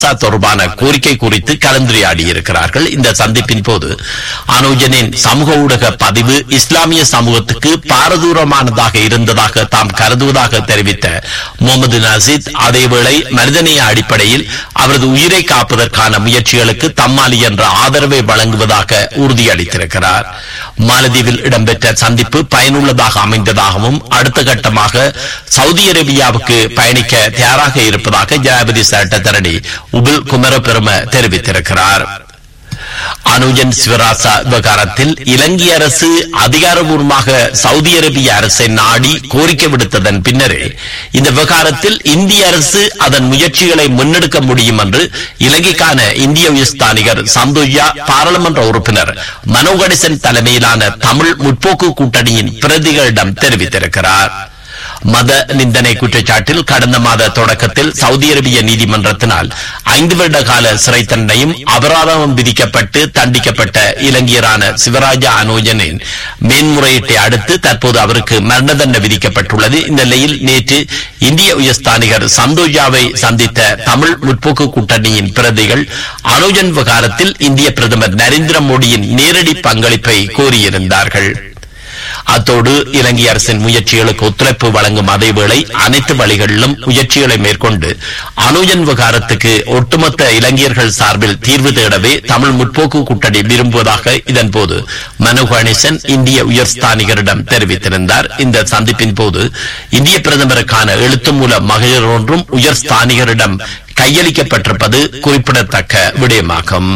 சிவராசா தொடர்பான கோரிக்கை குறித்து கலந்துரையாடி இருக்கிறார்கள் இந்த சந்திப்பின் போது அனுஜனின் சமூக ஊடக பதிவு இஸ்லாமிய சமூகத்துக்கு பாரதூரமானதாக இருந்ததாக தாம் கருதுவதாக தெரிவித்த முகமது நசீத் அதேவேளை மனிதநேய அடிப்படையில் அவரது உயிரை காப்பதற்கான முயற்சிகளுக்கு தம்மாலி என்ற ஆதரவை வழங்குவதாக உறுதியளித்திருக்கிறார் மாலத்தீவில் இடம்பெற்ற சந்திப்பு பயனுள்ளதாக அமைந்ததாகவும் அடுத்த கட்டமாக சவுதி அரேபியாவுக்கு பயணிக்க தயாராக இருப்பதாக ஜனாதிபதி சட்டத்தரணி உபில் குமரபெரும தெரிவித்திருக்கிறார் அனுஜன் சிவராசா விவகாரத்தில் இலங்கை அரசு அதிகாரபூர்வமாக சவுதி அரேபிய அரசை நாடி கோரிக்கை விடுத்ததன் பின்னரே இந்த விவகாரத்தில் இந்திய அரசு அதன் முயற்சிகளை முன்னெடுக்க முடியும் என்று இலங்கைக்கான இந்திய உயர்ஸ்தானிகர் சந்தோயா பாராளுமன்ற உறுப்பினர் மனோ கணேசன் தலைமையிலான தமிழ் முற்போக்கு கூட்டணியின் பிரதிகளிடம் தெரிவித்திருக்கிறார் மத நிந்தனை குற்றச்சாட்டில் கடந்த மாத தொடக்கத்தில் சவுதி அரேபிய நீதிமன்றத்தினால் ஐந்து வருட கால சிறை தண்டனையும் அபராதமும் விதிக்கப்பட்டு தண்டிக்கப்பட்ட இலங்கையரான சிவராஜா அனோஜனின் மேன்முறையீட்டை அடுத்து தற்போது அவருக்கு மரண தண்டனை விதிக்கப்பட்டுள்ளது இந்த நிலையில் நேற்று இந்திய உயர்ஸ்தானிகர் சந்தோஜாவை சந்தித்த தமிழ் முற்போக்கு கூட்டணியின் பிரதிகள் அனோஜன் விவகாரத்தில் இந்திய பிரதமர் நரேந்திர மோடியின் நேரடி பங்களிப்பை கோரியிருந்தார்கள் அத்தோடு இலங்கை அரசின் முயற்சிகளுக்கு ஒத்துழைப்பு வழங்கும் அதேவேளை அனைத்து வழிகளிலும் முயற்சிகளை மேற்கொண்டு அனுஜன் விவகாரத்துக்கு ஒட்டுமொத்த இலங்கையர்கள் சார்பில் தீர்வு தேடவே தமிழ் முற்போக்கு கூட்டணி விரும்புவதாக இதன்போது மனு கணேசன் இந்திய உயர்ஸ்தானிகரிடம் தெரிவித்திருந்தார் இந்த சந்திப்பின் போது இந்திய பிரதமருக்கான எழுத்து மூல மகளிர் ஒன்றும் உயர்ஸ்தானிகரிடம் கையளிக்கப்பட்டிருப்பது குறிப்பிடத்தக்க விடயமாகும்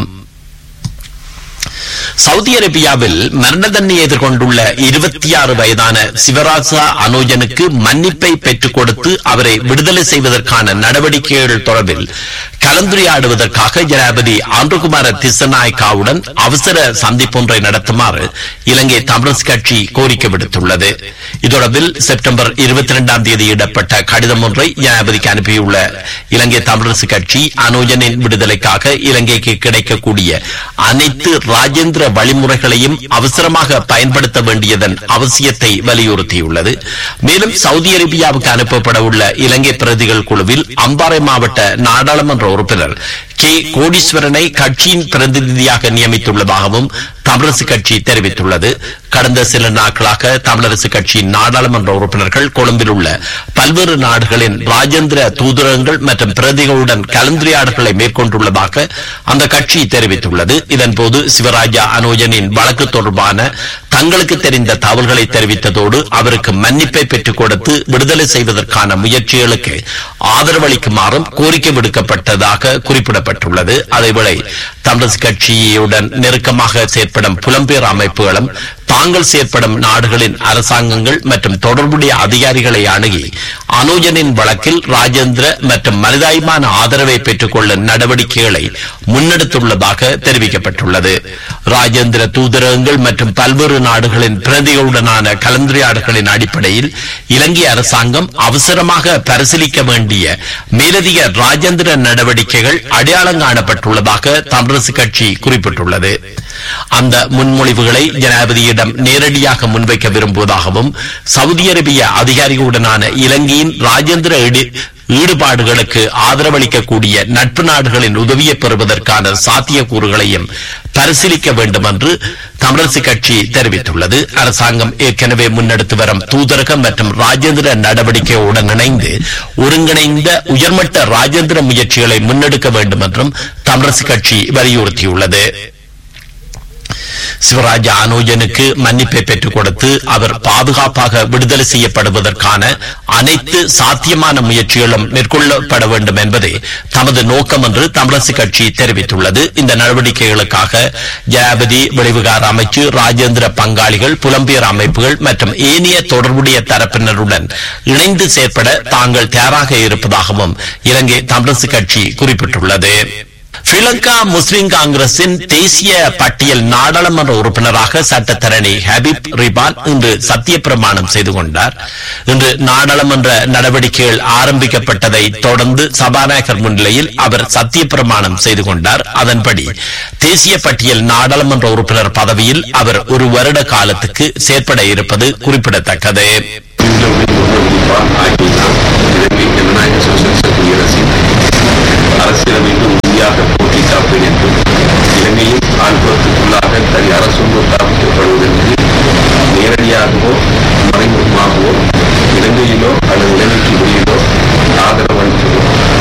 சவுதி அரேபியாவில் மரண தண்டனை எதிர்கொண்டுள்ள இருபத்தி ஆறு வயதான சிவராசா அனோஜனுக்கு மன்னிப்பை பெற்றுக் கொடுத்து அவரை விடுதலை செய்வதற்கான நடவடிக்கைகள் தொடர்பில் கலந்துரையாடுவதற்காக ஜனாதிபதி ஆண்டுகுமார திசநாயக்காவுடன் அவசர சந்திப்பொன்றை நடத்துமாறு இலங்கை தமிழரசு கட்சி கோரிக்கை விடுத்துள்ளது இதொடர்பில் செப்டம்பர் இருபத்தி இரண்டாம் தேதி இடப்பட்ட கடிதம் ஒன்றை ஜனாதிபதிக்கு அனுப்பியுள்ள இலங்கை தமிழரசு கட்சி அனோஜனின் விடுதலைக்காக இலங்கைக்கு கிடைக்கக்கூடிய அனைத்து ராஜேந்திர வழிமுறைகளையும் அவசரமாக பயன்படுத்த வேண்டியதன் அவசியத்தை வலியுறுத்தியுள்ளது மேலும் சவுதி அரேபியாவுக்கு அனுப்பப்பட உள்ள இலங்கை பிரதிகள் குழுவில் அம்பாறை மாவட்ட நாடாளுமன்ற உறுப்பினர் கே கோடீஸ்வரனை கட்சியின் பிரதிநிதியாக நியமித்துள்ளதாகவும் தமிழரசு கட்சி தெரிவித்துள்ளது கடந்த சில நாட்களாக தமிழரசு கட்சியின் நாடாளுமன்ற உறுப்பினர்கள் கொழும்பில் உள்ள பல்வேறு நாடுகளின் ராஜேந்திர தூதரகங்கள் மற்றும் பிரதிகளுடன் கலந்துரையாடல்களை மேற்கொண்டுள்ளதாக அந்த கட்சி தெரிவித்துள்ளது இதன்போது சிவராஜா அனோஜனின் வழக்கு தொடர்பான தங்களுக்கு தெரிந்த தகவல்களை தெரிவித்ததோடு அவருக்கு மன்னிப்பை பெற்றுக் கொடுத்து விடுதலை செய்வதற்கான முயற்சிகளுக்கு ஆதரவளிக்குமாறும் கோரிக்கை விடுக்கப்பட்டதாக குறிப்பிடப்பட்டுள்ளது அதேவேளை தமிழரசு கட்சியுடன் நெருக்கமாக செயற்படும் புலம்பெயர் அமைப்புகளும் தாங்கள் செயற்படும் நாடுகளின் அரசாங்கங்கள் மற்றும் தொடர்புடைய அதிகாரிகளை அணுகி அனுஜனின் வழக்கில் ராஜேந்திர மற்றும் மனிதாயமான ஆதரவை பெற்றுக் கொள்ளும் நடவடிக்கைகளை முன்னெடுத்துள்ளதாக தெரிவிக்கப்பட்டுள்ளது ராஜேந்திர தூதரகங்கள் மற்றும் பல்வேறு நாடுகளின் பிரதிகளுடனான கலந்துரையாடல்களின் அடிப்படையில் இலங்கை அரசாங்கம் அவசரமாக பரிசீலிக்க வேண்டிய மேலதிக ராஜேந்திர நடவடிக்கைகள் அடையாளம் காணப்பட்டுள்ளதாக தமிழரசு கட்சி குறிப்பிட்டுள்ளது அந்த முன்மொழிவுகளை ஜனாதிபதியிடம் நேரடியாக முன்வைக்க விரும்புவதாகவும் சவுதி அரேபிய அதிகாரிகளுடனான இலங்கையின் ராஜேந்திர ஈடு- ஈடுபாடுகளுக்கு ஆதரவளிக்கக்கூடிய நட்பு நாடுகளின் உதவியை பெறுவதற்கான சாத்தியக்கூறுகளையும் பரிசீலிக்க வேண்டும் என்று தமிழரசு கட்சி தெரிவித்துள்ளது அரசாங்கம் ஏற்கனவே முன்னெடுத்து வரும் தூதரகம் மற்றும் ராஜேந்திர நடவடிக்கையுடன் இணைந்து ஒருங்கிணைந்த உயர்மட்ட ராஜேந்திர முயற்சிகளை முன்னெடுக்க வேண்டும் என்றும் தமிழரசு கட்சி வலியுறுத்தியுள்ளது சிவராஜா அனோஜனுக்கு மன்னிப்பை பெற்றுக் கொடுத்து அவர் பாதுகாப்பாக விடுதலை செய்யப்படுவதற்கான அனைத்து சாத்தியமான முயற்சிகளும் மேற்கொள்ளப்பட வேண்டும் என்பதே தமது நோக்கம் என்று தமிழரசு கட்சி தெரிவித்துள்ளது இந்த நடவடிக்கைகளுக்காக ஜனாபதி வெளிவிகார அமைச்சு ராஜேந்திர பங்காளிகள் புலம்பெயர் அமைப்புகள் மற்றும் ஏனைய தொடர்புடைய தரப்பினருடன் இணைந்து செயற்பட தாங்கள் தயாராக இருப்பதாகவும் இலங்கை தமிழரசு கட்சி குறிப்பிட்டுள்ளது ஸ்ரீலங்கா முஸ்லிம் காங்கிரசின் தேசிய பட்டியல் நாடாளுமன்ற உறுப்பினராக சட்டத்தரணி ஹபீப் ரிபான் இன்று சத்திய பிரமாணம் செய்து கொண்டார் இன்று நாடாளுமன்ற நடவடிக்கைகள் ஆரம்பிக்கப்பட்டதை தொடர்ந்து சபாநாயகர் முன்னிலையில் அவர் சத்திய பிரமாணம் செய்து கொண்டார் அதன்படி தேசிய பட்டியல் நாடாளுமன்ற உறுப்பினர் பதவியில் அவர் ஒரு வருட காலத்துக்கு செயற்பட இருப்பது குறிப்பிடத்தக்கது ஆகினார் இதற்கு ஜனநாயக சோசியலிச குடியரசின் அரசியலமைப்பு சுங்க ஸ்தாபிக்கப்படுவதென்பது